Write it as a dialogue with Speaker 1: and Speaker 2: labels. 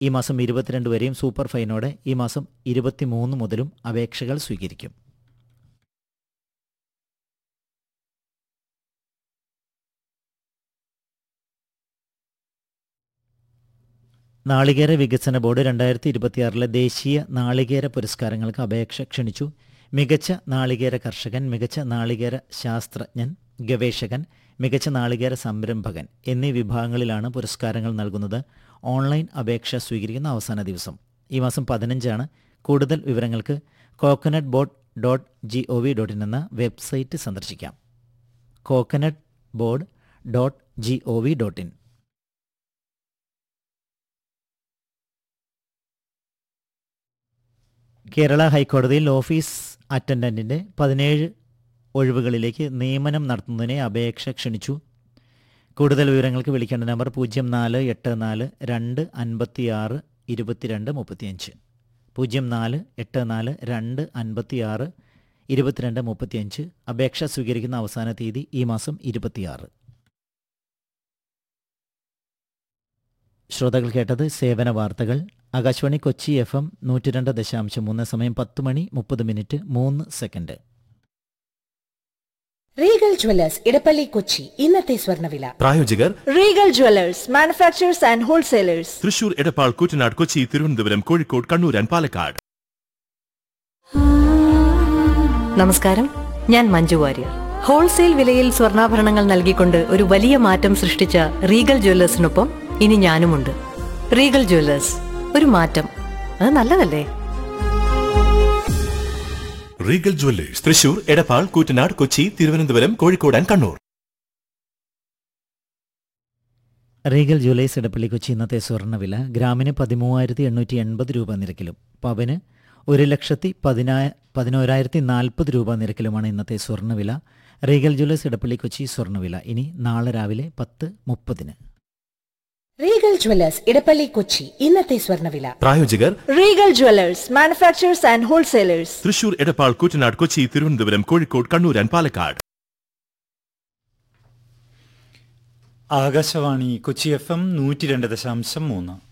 Speaker 1: ഈ മാസം ഇരുപത്തിരണ്ട് വരെയും സൂപ്പർ ഫൈനോടെ ഈ മാസം ഇരുപത്തിമൂന്ന് മുതലും അപേക്ഷകൾ സ്വീകരിക്കും നാളികേര വികസന ബോർഡ് രണ്ടായിരത്തി ഇരുപത്തിയാറിലെ ദേശീയ നാളികേര പുരസ്കാരങ്ങൾക്ക് അപേക്ഷ ക്ഷണിച്ചു മികച്ച നാളികേര കർഷകൻ മികച്ച നാളികേര ശാസ്ത്രജ്ഞൻ ഗവേഷകൻ മികച്ച നാളികേര സംരംഭകൻ എന്നീ വിഭാഗങ്ങളിലാണ് പുരസ്കാരങ്ങൾ നൽകുന്നത് ഓൺലൈൻ അപേക്ഷ സ്വീകരിക്കുന്ന അവസാന ദിവസം ഈ മാസം പതിനഞ്ചാണ് കൂടുതൽ വിവരങ്ങൾക്ക് coconut board dot G O V dot in എന്ന വെബ്സൈറ്റ് സന്ദർശിക്കാം coconut board dot G O V dot in Kerala ഹൈക്കോടതിയിൽ ഓഫീസ് അറ്റൻഡന്റിന്റെ പതിനേഴ് ഒഴിവുകളിലേക്ക് നിയമനം നടത്തുന്നതിനെ അപേക്ഷ ക്ഷണിച്ചു കൂടുതൽ വിവരങ്ങൾക്ക് വിളിക്കേണ്ട നമ്പർ പൂജ്യം നാല് എട്ട് നാല് രണ്ട് അൻപത്തിയാറ് ഇരുപത്തിരണ്ട് മുപ്പത്തിയഞ്ച് പൂജ്യം നാല് എട്ട് നാല് രണ്ട് അൻപത്തിയാറ് ഇരുപത്തിരണ്ട് മുപ്പത്തിയഞ്ച് അപേക്ഷ സ്വീകരിക്കുന്ന അവസാന തീയതി ഈ മാസം ഇരുപത്തിയാറ് ശ്രോതാക്കൾ കേട്ടത് സേവന വാർത്തകൾ ആകാശവാണി കൊച്ചി എഫ് എം നൂറ്റി രണ്ട് ദശാംശം മൂന്ന് സമയം പത്ത് മണി മുപ്പത് മിനിറ്റ് മൂന്ന് second
Speaker 2: Regal jewellers Edappally Kochi ഇന്നത്തെ സ്വർണ്ണവില
Speaker 3: പ്രായോജകർ
Speaker 4: Regal jewellers manufacturers and wholesalers
Speaker 3: Thrissur Edappal Koottanad Kochi Thiruvananthapuram Kozhikode Kannur and Palakkad
Speaker 5: നമസ്കാരം ഞാൻ മഞ്ജു വാര്യർ ഹോൾസെയിൽ വിലയിൽ സ്വർണ്ണാഭരണങ്ങൾ നൽകിക്കൊണ്ട് ഒരു വലിയ മാറ്റം സൃഷ്ടിച്ച റീഗൽ ജ്വല്ലേഴ്സിനൊപ്പം ഇനി ഞാനുമുണ്ട് റീഗൽ ജ്വല്ലേഴ്സ് ഒരു മാറ്റം അത് നല്ലതല്ലേ
Speaker 3: Regal jewellers Thrissur Edappal Koottanad Kochi Thiruvananthapuram Kozhikode and Kannur
Speaker 1: Regal jewellers Edappally Kochi ഇന്നത്തെ സ്വർണ്ണവില ഗ്രാമിന് പതിമൂവായിരത്തി എണ്ണൂറ്റി എൺപത് രൂപ നിരക്കിലും പവന് ഒരു ലക്ഷത്തി പതിനായ പതിനോരായിരത്തി നാൽപ്പത് രൂപ നിരക്കിലുമാണ് ഇന്നത്തെ സ്വർണ്ണവില റീഗൽ ജുവലേഴ്സ് ഇടപ്പള്ളി കൊച്ചി സ്വർണ്ണവില ഇനി നാളെ രാവിലെ പത്ത് മുപ്പതിന്
Speaker 2: റീഗൽ ജ്വല്ലേഴ്സ് ഇടപ്പള്ളി കൊച്ചി ഇന്നത്തെ സ്വർണ്ണവില
Speaker 3: പ്രായോജകർ
Speaker 4: Regal jewellers manufacturers and wholesalers
Speaker 3: Thrissur Edappal Koottanad Kochi Thiruvananthapuram Kozhikode Kannur and Palakkad
Speaker 6: Akashvani Kochi F M നൂറ്റി രണ്ട് ദശാംശം മൂന്ന്